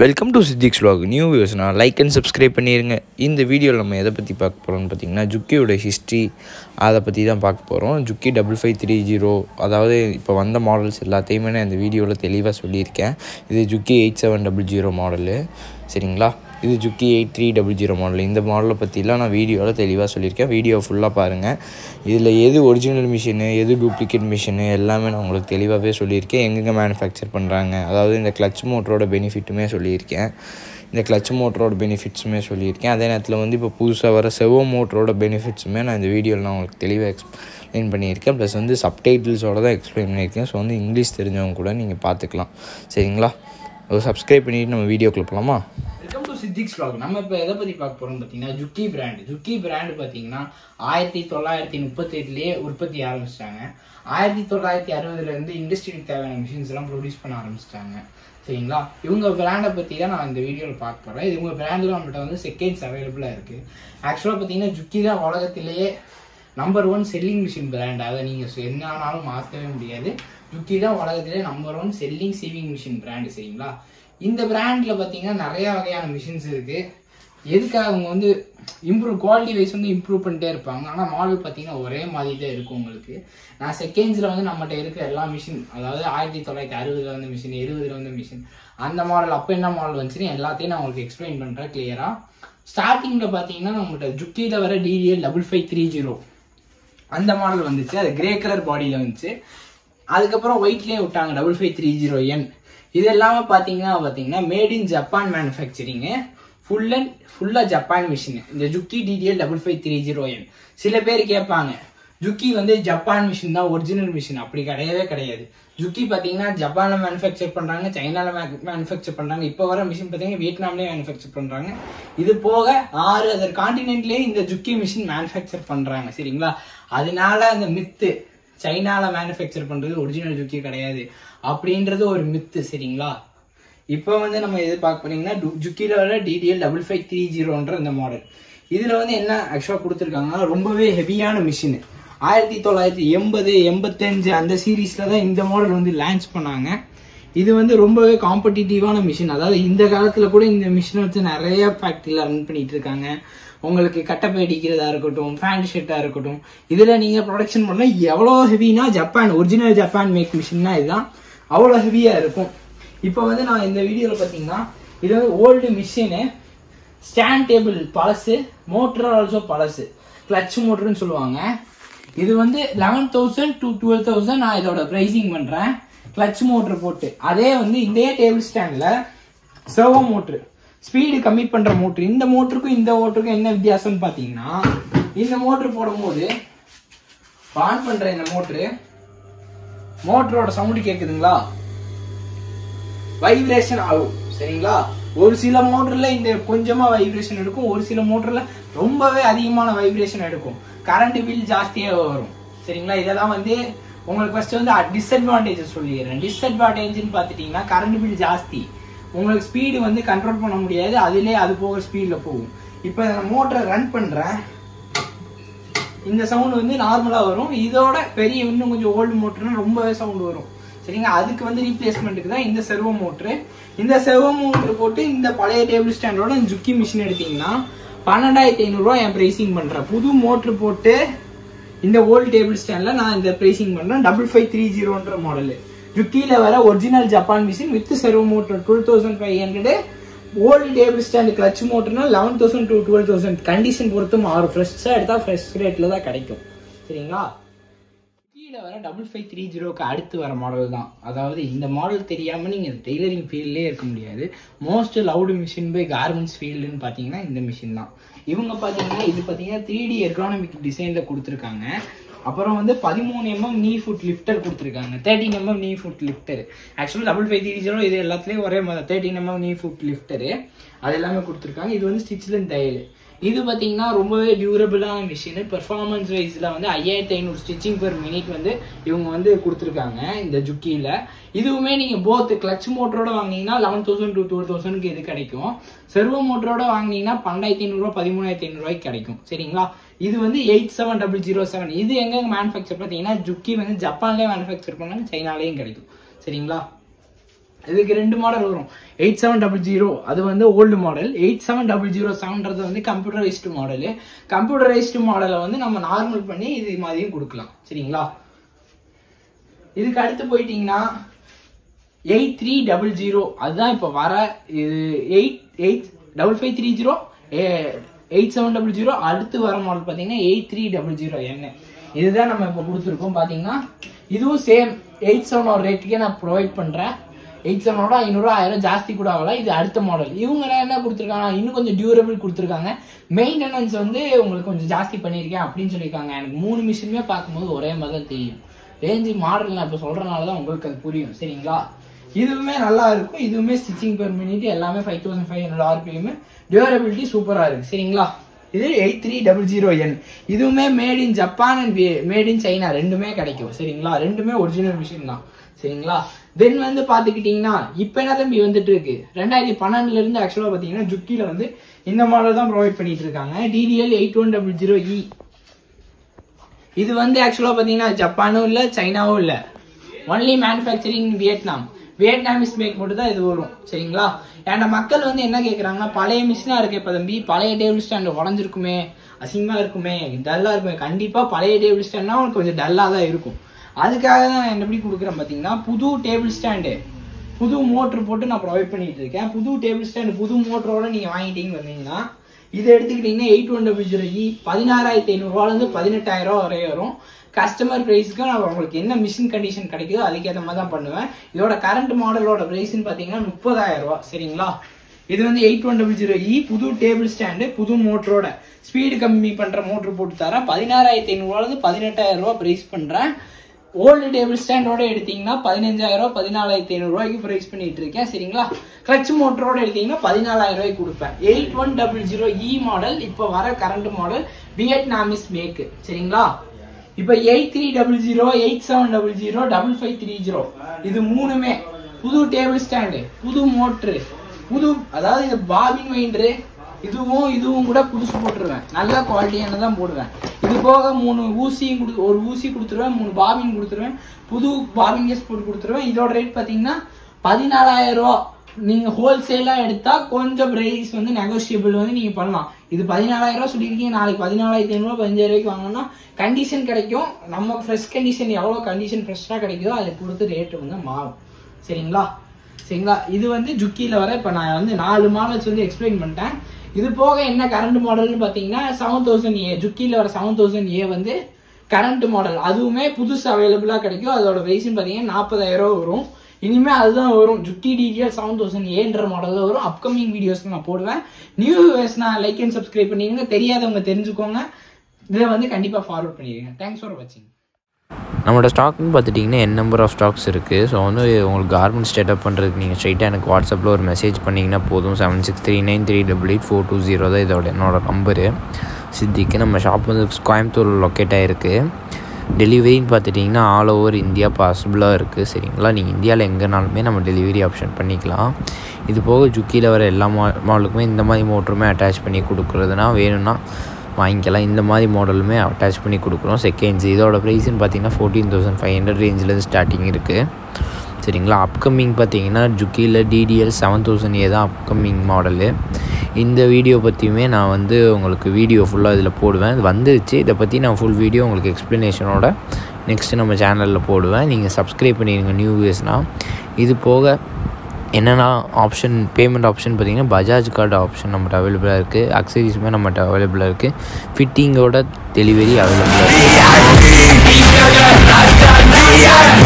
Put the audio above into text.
welcome to சித்திக்ஸ் vlog new வியூஸ்னா like and subscribe பண்ணிடுங்க இந்த வீடியோவில் நம்ம எதை பற்றி பார்க்க போகிறோம்னு பார்த்தீங்கன்னா ஜுக்கியோட ஹிஸ்ட்ரி அதை பற்றி தான் பார்க்க போகிறோம் Juki double five three zero அதாவது இப்போ வந்த மாடல்ஸ் எல்லாத்தையுமே நான் இந்த வீடியோவில் தெளிவாக சொல்லியிருக்கேன் இது Juki eight seven double zero model சரிங்களா இது Juki eight three double zero model இந்த மாடலை பற்றிலாம் நான் வீடியோவில் தெளிவாக சொல்லியிருக்கேன் வீடியோ ஃபுல்லாக பாருங்கள் இதில் எது ஒரிஜினல் மிஷினு எது டூப்ளிகேட் மிஷினு எல்லாமே நான் உங்களுக்கு தெளிவாகவே சொல்லியிருக்கேன் எங்கெங்கே மேனுஃபேக்சர் பண்ணுறாங்க அதாவது இந்த கிளச் மோட்டரோட பெனிஃபிட்டுமே சொல்லியிருக்கேன் இந்த கிளச் மோட்டரோட பெனிஃபிட்ஸுமே சொல்லியிருக்கேன் அதே நேரத்தில் வந்து இப்போ புதுசாக வர செவோ மோட்டரோட பெனிஃபிட்ஸுமே நான் இந்த வீடியோவில் நான் உங்களுக்கு தெளிவாக எக்ஸ்பிளைன் பண்ணியிருக்கேன் ப்ளஸ் வந்து சப்டைட்டில்ஸோட தான் எக்ஸ்பிளைன் பண்ணியிருக்கேன் ஸோ வந்து இங்கிலீஷ் தெரிஞ்சவங்க கூட நீங்கள் பார்த்துக்கலாம் சரிங்களா சப்ஸ்கிரைப் பண்ணிவிட்டு நம்ம வீடியோக்குள்ள போகலாமா வெல்கம் டு சித்திக்ஸ் vlog நம்ம இப்போ எதை பற்றி பார்க்க போகிறோம்னு பார்த்தீங்கன்னா ஜுக்கி பிராண்ட் ஜுக்கி பிராண்ட் பார்த்தீங்கன்னா ஆயிரத்தி தொள்ளாயிரத்தி முப்பத்தெட்டுலேயே உற்பத்தி ஆரம்பிச்சிட்டாங்க ஆயிரத்தி தொள்ளாயிரத்தி அறுபதுலேருந்து இண்டஸ்ட்ரிக்கு தேவையான மிஷின்ஸ் எல்லாம் ப்ரொடியூஸ் பண்ண ஆரம்பிச்சிட்டாங்க சரிங்களா இவங்க பிராண்டை பற்றி தான் நான் இந்த வீடியோவில் பார்க்க போகிறேன் இது உங்கள் பிராண்டில் நம்மகிட்ட வந்து செகண்ட்ஸ் அவைலபிளாக இருக்குது ஆக்சுவலாக பார்த்தீங்கன்னா ஜுக்கி தான் உலகத்திலேயே number one selling machine brand அதை நீங்கள் என்ன ஆனாலும் மாற்றவே முடியாது ஜுக்கி தான் உலகத்திலே number one selling sewing machine brand சரிங்களா இந்த பிராண்டில் பார்த்தீங்கன்னா நிறைய வகையான மிஷின்ஸ் இருக்கு எதுக்காக அவங்க வந்து இம்ப்ரூவ் குவாலிட்டி வைஸ் வந்து இம்ப்ரூவ் பண்ணிட்டே இருப்பாங்க ஆனால் மாடல் பார்த்தீங்கன்னா ஒரே மாதிரி தான் இருக்கும் உங்களுக்கு நான் செகண்ட்ஸில் வந்து நம்மகிட்ட இருக்கிற எல்லா மிஷின் அதாவது ஆயிரத்தி தொள்ளாயிரத்தி அறுபதுல வந்து மிஷின் எழுபதுல வந்து மிஷின் அந்த மாடல் அப்போ என்ன மாடல் வந்துச்சுன்னு எல்லாத்தையும் நான் உங்களுக்கு எக்ஸ்பிளைன் பண்ணுறேன் கிளியராக ஸ்டார்டிங்கில் பார்த்தீங்கன்னா நம்மகிட்ட ஜுக்கியில் வர DTL double five three zero அந்த மாடல் வந்துச்சு அது கிரே கலர் பாடியில் வந்துச்சு அதுக்கப்புறம் ஒயிட்லேயும் விட்டாங்க double five three zero N இது எல்லாமே பார்த்தீங்கன்னா பார்த்தீங்கன்னா மேட் இன் ஜப்பான் மேனுஃபேக்சரிங்கு ஃபுல் அண்ட் ஃபுல்லாக ஜப்பான் மிஷின் இந்த Juki DTL double five three zero N சில பேர் கேட்பாங்க ஜுக்கி வந்து ஜப்பான் மிஷின் தான் ஒரிஜினல் மிஷின் அப்படி கிடையவே கிடையாது ஜுக்கி பார்த்தீங்கன்னா ஜப்பானில் மேனுஃபேக்சர் பண்ணுறாங்க சைனாவில் மேனுஃபேக்சர் பண்ணுறாங்க இப்போ வர மிஷின் பார்த்தீங்கன்னா வியட்நாம்லேயே மேனுஃபேக்சர் பண்ணுறாங்க இது போக ஆறு அதர் காண்டினென்ட்லேயே இந்த ஜுக்கி மிஷின் மேனுஃபேக்சர் பண்ணுறாங்க சரிங்களா அதனால அந்த மித்து சைனால மேனுஃபேக்சர் பண்றது ஒரிஜினல் ஜுக்கி கிடையாது அப்படின்றது ஒரு மித்து சரிங்களா இப்போ வந்து நம்ம எது பார்க்க போனீங்கன்னா ஜுக்கில வர டிடிஎல் டபுள் ஃபைவ் த்ரீ ஜீரோன்ற இந்த மாடல் இதுல வந்து என்ன ஆக்சுவலாக கொடுத்துருக்காங்கன்னா ரொம்பவே ஹெவியான மிஷின் ஆயிரத்தி தொள்ளாயிரத்தி எண்பது எண்பத்தஞ்சு அந்த சீரீஸ்ல தான் இந்த மாடல் வந்து லான்ச் பண்ணாங்க இது வந்து ரொம்பவே காம்படிட்டிவான மிஷின் அதாவது இந்த காலத்துல கூட இந்த மிஷினை வச்சு நிறைய ஃபேக்டரியில் ரன் பண்ணிட்டு இருக்காங்க உங்களுக்கு கட்டப்பை அடிக்கிறதா இருக்கட்டும் ஃபேன் ஷர்ட்டா இருக்கட்டும் இதுல நீங்க ப்ரொடக்ஷன் பண்ணா எவ்வளோ ஹெவினா ஜப்பான் ஒரிஜினல் ஜப்பான் மேக் மிஷின்னா இதுதான் அவ்வளோ ஹெவியா இருக்கும் இப்போ வந்து நான் இந்த வீடியோவில் பார்த்தீங்கன்னா இது வந்து ஓல்டு மிஷினு ஸ்டாண்ட் டேபிள் பழசு மோட்டர் ஆல்சோ பழசு கிளச் மோட்டர்னு சொல்லுவாங்க இது வந்து eleven thousand to twelve thousand நான் இதோட ப்ரைசிங் பண்றேன் கிளச் மோட்டர் போட்டு அதே வந்து இதே டேபிள் ஸ்டாண்ட்ல சர்வோ மோட்ரு ஸ்பீடு கம்மி பண்ற மோட்ரு இந்த மோட்டருக்கும் இந்த மோட்டருக்கும் என்ன வித்தியாசம்னு பாத்தீங்கன்னா இந்த மோட்ரு போடும்போது ஆன் பண்ற இந்த மோட்ரு மோட்டரோட சவுண்ட் கேக்குதுங்களா வைப்ரேஷன் ஆகும் சரிங்களா ஒரு சில மோட்டர்ல இந்த கொஞ்சமா வைப்ரேஷன் எடுக்கும் ஒரு சில மோட்டர்ல ரொம்பவே அதிகமான வைப்ரேஷன் எடுக்கும் கரண்ட் பில் ஜாஸ்தியா வரும் சரிங்களா இதெல்லாம் வந்து உங்களுக்கு ஃபர்ஸ்ட் வந்து டிஸ்அட்வான்டேஜ் சொல்லிடுறேன் டிஸ்அட்வான்டேஜ்னு பார்த்துட்டீங்கன்னா கரண்ட் பில் ஜாஸ்தி உங்களுக்கு ஸ்பீடு வந்து கண்ட்ரோல் பண்ண முடியாது அதுலேயே அது போக ஸ்பீடில் போகும் இப்போ நான் மோட்டரை ரன் பண்ணுறேன் இந்த சவுண்ட் வந்து நார்மலாக வரும் இதோட பெரிய இன்னும் கொஞ்சம் ஓல்டு மோட்டர்னா ரொம்பவே சவுண்ட் வரும் சரிங்க அதுக்கு வந்து ரீப்ளேஸ்மெண்ட்டுக்கு தான் இந்த செர்வோ மோட்ரு இந்த செர்வோ மோட்ரு போட்டு இந்த பழைய டேபிள் ஸ்டாண்டோட ஜுக்கி மிஷின் எடுத்தீங்கன்னா பன்னெண்டாயிரத்தி ஐநூறுரூவா என் ப்ரைசிங் பண்ணுறேன் புது மோட்ரு போட்டு இந்த ஓல்டு டேபிள் ஸ்டாண்டில் நான் இந்த ப்ரைசிங் பண்ணுறேன் டபுள் ஃபைவ் த்ரீ ஜீரோன்ற மாடலு ஜுக்கியில் வர original Japan machine with servo motor twelve thousand five hundred old table stand clutch மோட்டர்னா eleven thousand to twelve thousand condition பொறுத்து மாறும் ஃப்ரெஷ்ஷாக எடுத்தால் ஃப்ரெஷ் ரேட்டில் தான் கிடைக்கும் சரிங்களா கீழே வர டபுள் ஃபைவ் த்ரீ ஜீரோக்கு அடுத்து வர மாடல் தான் அதாவது இந்த மாடல் தெரியாமல் நீங்கள் டெய்லரிங் ஃபீல்ட்லேயே இருக்க முடியாது most loved machine by garments ஃபீல்டுன்னு பார்த்தீங்கன்னா இந்த மிஷின் தான் இவங்க பார்த்தீங்கன்னா இது பார்த்தீங்கன்னா த்ரீ டி எர்கானமிக் டிசைனில் கொடுத்துருக்காங்க அப்புறம் வந்து பதிமூணு எம்எம் நீ ஃபுட் லிஃப்டர் கொடுத்துருக்காங்க thirteen MM knee foot lifter ஆக்சுவலாக டபுள் ஃபைவ் த்ரீ ஜீரோ இது எல்லாத்துலேயும் ஒரே மாதிரி தேர்ட்டின் எம்எம் நீ ஃபுட் லிஃப்டரு அது எல்லாமே கொடுத்துருக்காங்க இது வந்து ஸ்டிச்சில் தையல் இது பார்த்தீங்கன்னா ரொம்பவே டியூரபிளான மிஷின் பெர்ஃபார்மன்ஸ் வைஸில் வந்து ஐயாயிரத்தி ஐநூறு ஸ்டிச்சிங் பெர் மினிட் வந்து இவங்க வந்து கொடுத்துருக்காங்க இந்த ஜுக்கியில் இதுவுமே நீங்கள் போத் கிளச் மோட்டரோட வாங்கினீங்கன்னா லெவன் தௌசண்ட் டூ டுவெல் தௌசண்ட்க்கு இது கிடைக்கும் செர்வோ மோட்டரோட வாங்கினீங்கன்னா பன்னெண்டாயிரத்தி ஐநூறுரூவா பதிமூணாயிரத்தி ஐநூறுரூவாய்க்கு கிடைக்கும் சரிங்களா இது வந்து eight seven double zero seven இது எங்க மேனுஃபேக்சர் பார்த்தீங்கன்னா ஜுக்கி வந்து ஜப்பான்லேயே மேனுஃபேக்சர் பண்ணாங்க சைனாலேயும் கிடைக்கும் சரிங்களா இதுக்கு ரெண்டு மாடல் வரும் எயிட் செவன் டபுள் ஜீரோ அது வந்து old model eight seven double zero செவன்றது வந்து கம்ப்யூட்டரைஸ்டு மாடலு கம்ப்யூட்டரைஸ்டு மாடலை வந்து நம்ம நார்மல் பண்ணி இது மாதிரியும் கொடுக்கலாம் சரிங்களா இதுக்கு அடுத்து போயிட்டீங்கன்னா எயிட் த்ரீ டபுள் ஜீரோ அதுதான் இப்போ வர இது eight eight double five three zero eight seven double zero அடுத்து வர மாடல் பார்த்தீங்கன்னா எயிட் த்ரீ டபுள் ஜீரோ என்ன இதுதான் நம்ம இப்போ கொடுத்துருக்கோம் பார்த்தீங்கன்னா இதுவும் சேம் எயிட் செவன் ஒரு ரேட்டுக்கே நான் ப்ரொவைட் பண்ணுறேன் எயிட் செவனோட ஐநூறுரூவா ஆயிரம் ஜாஸ்தி கூட ஆகல இது அடுத்த மாடல் இவங்க என்ன கொடுத்துருக்காங்க இன்னும் கொஞ்சம் டியூரபிள் கொடுத்துருக்காங்க மெயின்டெனன்ஸ் வந்து உங்களுக்கு கொஞ்சம் ஜாஸ்தி பண்ணியிருக்கேன் அப்படின்னு சொல்லியிருக்காங்க எனக்கு மூணு மிஷினுமே பார்க்கும்போது ஒரே மாதிரி தான் தெரியும் ரேஞ்சு மாடல் நான் இப்போ சொல்கிறனால தான் உங்களுக்கு அது புரியும் சரிங்களா இதுவுமே நல்லா இருக்கும் இதுவுமே ஸ்டிச்சிங் பெர் மினிட் எல்லாமே five thousand five hundred RPM durability சூப்பராக இருக்கு சரிங்களா இது eight three double zero N இதுவுமே made in Japan and made in China ரெண்டுமே கிடைக்கும் சரிங்களா ரெண்டுமே ஒரிஜினல் மிஷின் தான் சரிங்களா தென் வந்து பார்த்துக்கிட்டிங்கன்னா இப்போ என்ன தம்பி வந்துட்டு இருக்கு ரெண்டாயிரத்தி பன்னெண்டுல இருந்து ஆக்சுவலாக பார்த்தீங்கன்னா ஜுக்கியில் வந்து இந்த மாடல் தான் ப்ரொவைட் பண்ணிட்டு இருக்காங்க DTL eight one double zero E இது வந்து ஆக்சுவலாக பார்த்தீங்கன்னா ஜப்பானும் இல்லை சைனாவும் இல்லை only manufacturing Vietnam Vietnamese make மட்டும் தான் இது வரும் சரிங்களா ஏன்னா மக்கள் வந்து என்ன கேட்குறாங்கன்னா பழைய மிஷினாக இருக்கு இப்போ தம்பி பழைய டேபிள் ஸ்டாண்டு உடஞ்சிருக்குமே அசிங்கமாக இருக்குமே டல்லாக இருக்குமே கண்டிப்பாக பழைய டேபிள் ஸ்டாண்ட்னா உங்களுக்கு கொஞ்சம் டல்லாக தான் இருக்கும் அதுக்காக தான் நான் என்ன எப்படி கொடுக்குறேன் பார்த்தீங்கன்னா புது டேபிள் ஸ்டாண்டு புது மோட்ரு போட்டு நான் ப்ரொவைட் பண்ணிட்டு இருக்கேன் புது டேபிள் ஸ்டாண்டு புது மோட்டரோட நீங்கள் வாங்கிட்டீங்கன்னு வந்தீங்கன்னா இதை எடுத்துக்கிட்டிங்கன்னா eight one double zero E பதினாறாயிரத்தி ஐநூறுரூவாலேருந்து பதினெட்டாயிரம் வரை வரும் கஸ்டமர் ப்ரைஸ்க்கு நான் உங்களுக்கு என்ன மிஷின் கண்டிஷன் கிடைக்குதோ அதுக்கேற்ற மாதிரி தான் பண்ணுவேன் இதோட கரண்ட் மாடலோட ப்ரைஸ்ன்னு பார்த்தீங்கன்னா முப்பதாயிரம் ரூபா சரிங்களா இது வந்து eight one double zero E புது டேபிள் ஸ்டாண்டு புது மோட்டரோட ஸ்பீடு கம்மி பண்ணுற மோட்ரு போட்டு தரேன் பதினாறாயிரத்தி ஐநூறுரூவாலேருந்து பதினெட்டாயிரம் ரூபா ப்ரைஸ் பண்ணுறேன் ஓல்டு டேபிள் ஸ்டாண்டோட எடுத்தீங்கன்னா பதினஞ்சாயிரம் பதினாலாயிரத்தி ஐநூறுரூவாய்க்கு ப்ரைஸ் பண்ணிட்டு இருக்கேன் சரிங்களா கிளச் மோட்டரோட எடுத்தீங்கன்னா பதினாலாயிரம் ரூபாய்க்கு கொடுப்பேன் eight one double zero E model இப்போ வர கரண்ட் மாடல் வியட்நாமிஸ் மேக்கு சரிங்களா இப்போ eight three double zero eight seven double zero double five three zero இது மூணுமே புது டேபிள் ஸ்டாண்டு புது மோட்ரு புது அதாவது இது பாபின் வைண்டரு இதுவும் இதுவும் கூட புதுசு போட்டுருவேன் நல்ல குவாலிட்டியான தான் போடுவேன் இது போக மூணு ஊசியும் கொடு ஒரு ஊசி கொடுத்துருவேன் மூணு பாபின் கொடுத்துருவேன் புது பாபின் கேஸ் போட்டு கொடுத்துருவேன் இதோட ரேட் பார்த்தீங்கன்னா பதினாலாயிரம் ரூபா நீங்க ஹோல்சேலா எடுத்தா கொஞ்சம் பிரைஸ் வந்து நெகோசியபிள் வந்து நீங்க பண்ணலாம் இது பதினாலாயிரம் ரூபா சொல்லியிருக்கீங்க நாளைக்கு பதினாலாயிரத்தி ஐநூறுவா பதினஞ்சாயிரம் ரூபாய்க்கு வாங்கினோம்னா கண்டிஷன் கிடைக்கும் நம்ம ஃப்ரெஷ் கண்டிஷன் எவ்வளோ கண்டிஷன் ஃப்ரெஷ்ஷாக கிடைக்குதோ அதை பொறுத்து ரேட்டு வந்து மாறும் சரிங்களா சரிங்களா இது வந்து ஜுக்கியில் வர இப்போ நான் வந்து நாலு மாடல்ஸ் வந்து எக்ஸ்பிளைன் பண்ணிட்டேன் இது போக என்ன கரண்ட் மாடல்னு பார்த்தீங்கன்னா செவன் தௌசண்ட் ஏ ஜுக்கியில் வர செவன் தௌசண்ட் ஏ வந்து கரண்ட் மாடல் அதுவுமே புதுசு அவைலபிளாக கிடைக்கும் அதோட ப்ரைஸ்னு பார்த்தீங்கன்னா நாற்பதாயிரம் ரூபா வரும் இனிமேல் அதுதான் வரும் ஜுக்கி டிடிஎல் செவன் தௌசண்ட் ஏன்ற மாடல் தான் வரும் அப்கமிங் வீடியோஸ் நான் போடுவேன் நியூ வியூவர்ஸ் நான் லைக் அண்ட் சப்ஸ்கிரைப் பண்ணிடுங்க தெரியாதவங்க தெரிஞ்சுக்கோங்க இதை வந்து கண்டிப்பாக ஃபார்வர்ட் பண்ணிடுங்க தேங்க்ஸ் ஃபார் வாட்சிங் நம்மளோட ஸ்டாக்னு பார்த்துட்டிங்கன்னா என் நம்பர் ஆஃப் ஸ்டாக்ஸ் இருக்குது ஸோ வந்து உங்களுக்கு கார்மெண்ட் ஸ்டேட்டப் பண்ணுறதுக்கு நீங்கள் ஸ்ட்ரைட்டாக எனக்கு வாட்ஸ்அப்பில் ஒரு மெசேஜ் பண்ணிங்கன்னா போதும் seven six three nine three double eight four two zero தான் இதோட என்னோட நம்பரு சித்திக்கு நம்ம ஷாப் வந்து கோயம்புத்தூர் லொக்கேட் ஆகிருக்கு டெலிவரின்னு பார்த்துட்டிங்கன்னா ஆல் ஓவர் இந்தியா பாசிபிளாக இருக்குது சரிங்களா நீங்கள் இந்தியாவில் எங்கேனாலுமே நம்ம டெலிவரி ஆப்ஷன் பண்ணிக்கலாம் இது போக ஜுக்கியில் வர எல்லா மா மாடலுக்குமே இந்த மாதிரி மோட்டருமே அட்டாச் பண்ணி கொடுக்குறதுனா வேணும்னா வாங்கிக்கலாம் இந்த மாதிரி மாடலுமே அட்டாச் பண்ணி கொடுக்குறோம் செகண்ட்ஸ் இதோட ப்ரைஸ்னு பார்த்தீங்கன்னா ஃபோர்டீன் தௌசண்ட் ஃபைவ் ஹண்ட்ரட் ரேஞ்சிலேருந்து ஸ்டார்டிங் இருக்குது சரிங்களா அப்கமிங் பார்த்தீங்கன்னா ஜுக்கியில் டிடிஎல் செவன் தௌசண்ட் ஏ தான் அப்கமிங் மாடலு இந்த வீடியோ பற்றியுமே நான் வந்து உங்களுக்கு வீடியோ ஃபுல்லாக இதில் போடுவேன் இது வந்துருச்சு இதை பற்றி நான் ஃபுல் வீடியோ உங்களுக்கு எக்ஸ்ப்ளனேஷனோட நெக்ஸ்ட்டு நம்ம சேனலில் போடுவேன் நீங்கள் சப்ஸ்கிரைப் பண்ணிடுங்க நியூ வியூஸ்னால் இது போக என்னென்னா ஆப்ஷன் பேமெண்ட் ஆப்ஷன் பார்த்தீங்கன்னா பஜாஜ் கார்டு ஆப்ஷன் நம்மகிட்ட அவைலபிளாக இருக்குது அக்சரிஸுமே நம்மகிட்ட அவைலபிளாக இருக்குது ஃபிட்டிங்கோட டெலிவரி அவைலபிளாக இருக்குது